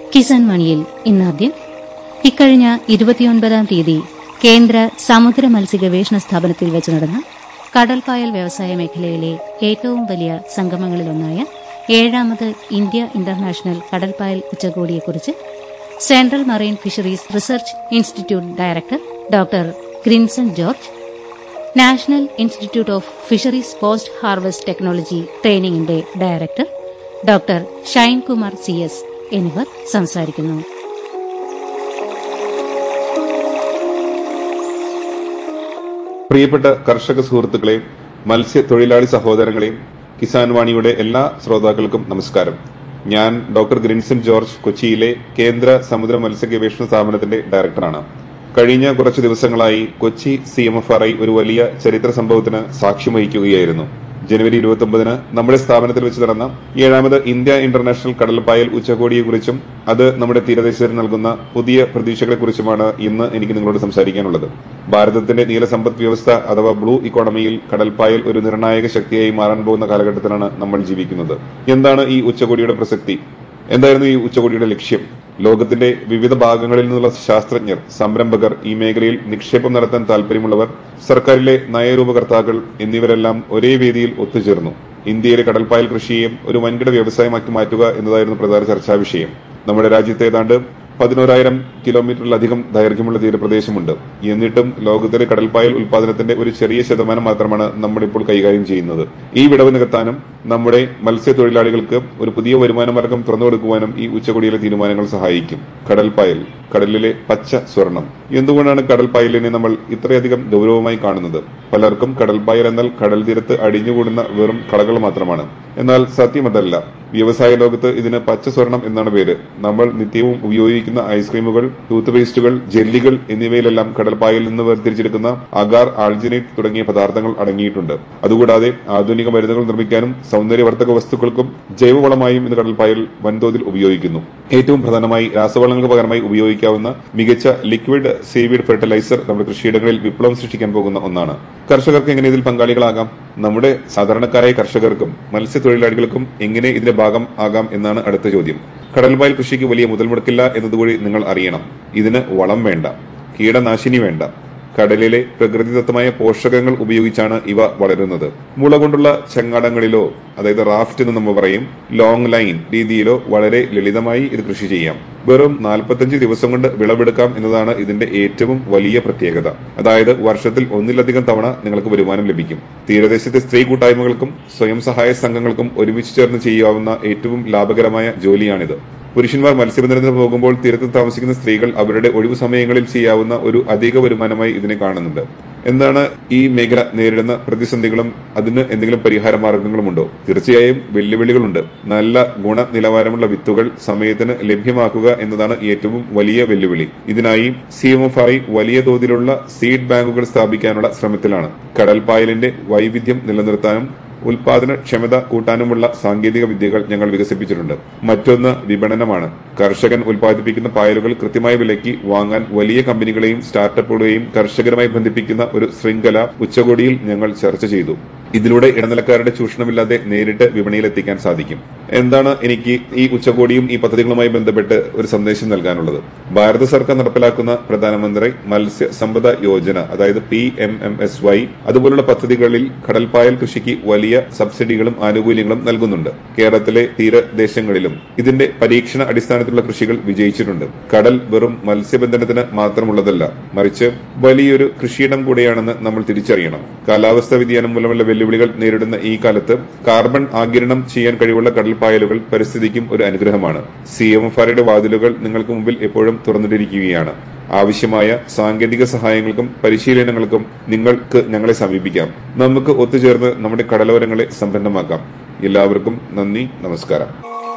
കിസാൻ മണിയിൽ ഇന്നാദ്യം ഇക്കഴിഞ്ഞ ഇരുപത്തിയൊൻപതാം തീയതി കേന്ദ്ര സമുദ്ര മത്സ്യ ഗവേഷണ സ്ഥാപനത്തിൽ വെച്ച് നടന്ന കടൽപ്പായൽ വ്യവസായ മേഖലയിലെ ഏറ്റവും വലിയ സംഗമങ്ങളിലൊന്നായ ഏഴാമത് ഇന്ത്യ ഇന്റർനാഷണൽ കടൽപ്പായൽ ഉച്ചകോടിയെക്കുറിച്ച് Central Marine Fisheries Research Institute director doctor Grinson George National Institute of Fisheries Post Harvest Technology ട്രെയിനിംഗിന്റെ director doctor Shinekumar C S എന്നിവർ സംസാരിക്കുന്നു പ്രിയപ്പെട്ട കർഷക സുഹൃത്തുക്കളെയും മത്സ്യത്തൊഴിലാളി സഹോദരങ്ങളെയും കിസാൻ വാണിയുടെ എല്ലാ ശ്രോതാക്കൾക്കും നമസ്കാരം ഞാൻ ഡോക്ടർ ഗ്രിൻസൺ ജോർജ് കൊച്ചിയിലെ കേന്ദ്ര സമുദ്ര മത്സ്യ ഗവേഷണ സ്ഥാപനത്തിന്റെ ഡയറക്ടറാണ് കഴിഞ്ഞ കുറച്ചു ദിവസങ്ങളായി Kochi C M F R I ഒരു വലിയ ചരിത്ര സംഭവത്തിന് സാക്ഷ്യം വഹിക്കുകയായിരുന്നു ജനുവരി ഇരുപത്തി ഒമ്പതിന് നമ്മുടെ സ്ഥാപനത്തിൽ വെച്ച് നടന്ന ഏഴാമത് ഇന്ത്യ ഇന്റർനാഷണൽ കടൽപ്പായൽ ഉച്ചകോടിയെക്കുറിച്ചും അത് നമ്മുടെ തീരദേശത്തിന് നൽകുന്ന പുതിയ പ്രതീക്ഷകളെക്കുറിച്ചുമാണ് ഇന്ന് എനിക്ക് നിങ്ങളോട് സംസാരിക്കാനുള്ളത് ഭാരതത്തിന്റെ നീല സമ്പദ് വ്യവസ്ഥ അഥവാ ബ്ലൂ ഇക്കോണമിയിൽ കടൽപ്പായൽ ഒരു നിർണായക ശക്തിയായി മാറാൻ പോകുന്ന കാലഘട്ടത്തിലാണ് നമ്മൾ ജീവിക്കുന്നത് എന്താണ് ഈ ഉച്ചകോടിയുടെ പ്രസക്തി എന്തായിരുന്നു ഈ ഉച്ചകോടിയുടെ ലക്ഷ്യം ലോകത്തിന്റെ വിവിധ ഭാഗങ്ങളിൽ നിന്നുള്ള ശാസ്ത്രജ്ഞർ സംരംഭകർ ഈ മേഖലയിൽ നിക്ഷേപം നടത്താൻ താൽപര്യമുള്ളവർ സർക്കാരിലെ നയരൂപകർത്താക്കൾ എന്നിവരെല്ലാം ഒരേ വേദിയിൽ ഒത്തുചേർന്നു ഇന്ത്യയിലെ കടൽപ്പായൽ കൃഷിയെയും ഒരു വൻകിട വ്യവസായമാക്കി മാറ്റുക എന്നതായിരുന്നു പ്രധാന ചർച്ചാ വിഷയം നമ്മുടെ രാജ്യത്ത് ഏതാണ്ട് പതിനോരായിരം കിലോമീറ്ററിലധികം ദൈർഘ്യമുള്ള തീരപ്രദേശമുണ്ട് എന്നിട്ടും ലോകത്തിലെ കടൽപ്പായൽ ഉൽപാദനത്തിന്റെ ഒരു ചെറിയ ശതമാനം മാത്രമാണ് നമ്മളിപ്പോൾ കൈകാര്യം ചെയ്യുന്നത് ഈ വിടവ് നികത്താനും നമ്മുടെ മത്സ്യത്തൊഴിലാളികൾക്ക് ഒരു പുതിയ വരുമാന മാർഗം തുറന്നു കൊടുക്കുവാനും ഈ ഉച്ചകോടിയിലെ തീരുമാനങ്ങൾ സഹായിക്കും കടൽപ്പായൽ കടലിലെ പച്ച സ്വർണം എന്തുകൊണ്ടാണ് കടൽപ്പായലിനെ നമ്മൾ ഇത്രയധികം ഗൗരവമായി കാണുന്നത് പലർക്കും കടൽപ്പായൽ എന്നാൽ കടൽ തീരത്ത് അടിഞ്ഞുകൂടുന്ന വെറും കളകൾ മാത്രമാണ് എന്നാൽ സത്യം അതല്ല വ്യവസായ ലോകത്ത് ഇതിന് പച്ച സ്വർണം എന്നാണ് പേര് നമ്മൾ നിത്യവും ഉപയോഗിക്കുന്ന ഐസ്ക്രീമുകൾ ടൂത്ത് പേസ്റ്റുകൾ ജെല്ലികൾ എന്നിവയിലെല്ലാം കടൽപ്പായൽ നിന്ന് വേർതിരിച്ചെടുക്കുന്ന അഗാർ ആൾജിനേറ്റ് തുടങ്ങിയ പദാർത്ഥങ്ങൾ അടങ്ങിയിട്ടുണ്ട് അതുകൂടാതെ ആധുനിക മരുന്നുകൾ നിർമ്മിക്കാനും സൗന്ദര്യവർദ്ധക വസ്തുക്കൾക്കും ജൈവവളമായും ഇന്ന് കടൽപ്പായൽ വൻതോതിൽ ഉപയോഗിക്കുന്നു ഏറ്റവും പ്രധാനമായി രാസവളങ്ങൾക്ക് പകരമായി ഉപയോഗിക്കാവുന്ന മികച്ച ലിക്വിഡ് സീവീഡ് ഫെർട്ടിലൈസർ നമ്മുടെ കൃഷിയിടങ്ങളിൽ വിപ്ലവം സൃഷ്ടിക്കാൻ പോകുന്ന ഒന്നാണ് കർഷകർക്ക് എങ്ങനെ ഇതിൽ പങ്കാളികളാകാം നമ്മുടെ സാധാരണക്കാരായ കർഷകർക്കും മത്സ്യത്തൊഴിലാളികൾക്കും എങ്ങനെ ഇതിന്റെ ഭാഗം ആകാം എന്നാണ് അടുത്ത ചോദ്യം കടൽപ്പായൽ കൃഷിക്ക് വലിയ മുതൽ മുടക്കില്ല എന്നതുകൂടി നിങ്ങൾ അറിയണം ഇതിന് വളം വേണ്ട കീടനാശിനി വേണ്ട കടലിലെ പ്രകൃതിദത്തമായ പോഷകങ്ങൾ ഉപയോഗിച്ചാണ് ഇവ വളരുന്നത് മുള കൊണ്ടുള്ള ചങ്ങാടങ്ങളിലോ അതായത് റാഫ്റ്റ് എന്ന് നമ്മൾ പറയും ലോങ് ലൈൻ രീതിയിലോ വളരെ ലളിതമായി ഇത് കൃഷി ചെയ്യാം വെറും നാൽപ്പത്തഞ്ച് ദിവസം കൊണ്ട് വിളവെടുക്കാം എന്നതാണ് ഇതിന്റെ ഏറ്റവും വലിയ പ്രത്യേകത അതായത് വർഷത്തിൽ ഒന്നിലധികം തവണ നിങ്ങൾക്ക് വരുമാനം ലഭിക്കും തീരദേശത്തെ സ്ത്രീ കൂട്ടായ്മകൾക്കും സ്വയം സഹായ സംഘങ്ങൾക്കും ഒരുമിച്ച് ചേർന്ന് ചെയ്യാവുന്ന ഏറ്റവും ലാഭകരമായ ജോലിയാണിത് പുരുഷന്മാർ മത്സ്യബന്ധനത്തിന് പോകുമ്പോൾ തീരത്ത് താമസിക്കുന്ന സ്ത്രീകൾ അവരുടെ ഒഴിവു സമയങ്ങളിൽ ചെയ്യാവുന്ന ഒരു അധിക വരുമാനമായി ഇതിനെ കാണുന്നുണ്ട് എന്താണ് ഈ മേഖല നേരിടുന്ന പ്രതിസന്ധികളും അതിന് എന്തെങ്കിലും പരിഹാര മാർഗങ്ങളുമുണ്ടോ തീർച്ചയായും വെല്ലുവിളികളുണ്ട് നല്ല ഗുണനിലവാരമുള്ള വിത്തുകൾ സമയത്തിന് ലഭ്യമാക്കുക എന്നതാണ് ഏറ്റവും വലിയ വെല്ലുവിളി ഇതിനായി സി എം എഫ് ഐ വലിയ തോതിലുള്ള സീഡ് ബാങ്കുകൾ സ്ഥാപിക്കാനുള്ള ശ്രമത്തിലാണ് കടൽപ്പായലിന്റെ വൈവിധ്യം നിലനിർത്താനും ഉൽപാദന ക്ഷമത കൂട്ടാനുമുള്ള സാങ്കേതിക വിദ്യകൾ ഞങ്ങൾ വികസിപ്പിച്ചിട്ടുണ്ട് മറ്റൊന്ന് വിപണനമാണ് കർഷകൻ ഉൽപ്പാദിപ്പിക്കുന്ന പായലുകൾ കൃത്യമായ വിലയ്ക്ക് വാങ്ങാൻ വലിയ കമ്പനികളെയും സ്റ്റാർട്ടപ്പുകളെയും കർഷകരുമായി ബന്ധിപ്പിക്കുന്ന ഒരു ശൃംഖല ഉച്ചകോടിയിൽ ഞങ്ങൾ ചർച്ച ചെയ്തു ഇതിലൂടെ ഇടനിലക്കാരുടെ ചൂഷണമില്ലാതെ നേരിട്ട് വിപണിയിൽ എത്തിക്കാൻ സാധിക്കും എന്താണ് എനിക്ക് ഈ ഉച്ചകോടിയും ഈ പദ്ധതികളുമായി ബന്ധപ്പെട്ട് ഒരു സന്ദേശം നൽകാനുള്ളത് ഭാരത സർക്കാർ നടപ്പിലാക്കുന്ന പ്രധാനമന്ത്രി മത്സ്യ സമ്പദ യോജന അതായത് P M M S Y അതുപോലുള്ള പദ്ധതികളിൽ കടൽപ്പായൽ കൃഷിക്ക് വലിയ സബ്സിഡികളും ആനുകൂല്യങ്ങളും നൽകുന്നുണ്ട് കേരളത്തിലെ തീരദേശങ്ങളിലും ഇതിന്റെ പരീക്ഷണ അടിസ്ഥാനത്തിലുള്ള കൃഷികൾ വിജയിച്ചിട്ടുണ്ട് കടൽ വെറും മത്സ്യബന്ധനത്തിന് മാത്രമുള്ളതല്ല മറിച്ച് വലിയൊരു കൃഷിയിടം കൂടെയാണെന്ന് നമ്മൾ തിരിച്ചറിയണം കാലാവസ്ഥാ വ്യതിയാനം മൂലമുള്ള വെല്ലുവിളികൾ നേരിടുന്ന ഈ കാലത്ത് കാർബൺ ആകിരണം ചെയ്യാൻ കഴിവുള്ള കടൽപ്പായലുകൾ പരിസ്ഥിതിക്കും ഒരു അനുഗ്രഹമാണ് സി എം എഫ് ആറുടെ വാതിലുകൾ നിങ്ങൾക്ക് മുമ്പിൽ എപ്പോഴും തുറന്നിട്ടിരിക്കുകയാണ് ആവശ്യമായ സാങ്കേതിക സഹായങ്ങൾക്കും പരിശീലനങ്ങൾക്കും നിങ്ങൾക്ക് ഞങ്ങളെ സമീപിക്കാം നമുക്ക് ഒത്തുചേർന്ന് നമ്മുടെ കടലോരങ്ങളെ സമ്പന്നമാക്കാം എല്ലാവർക്കും നന്ദി നമസ്കാരം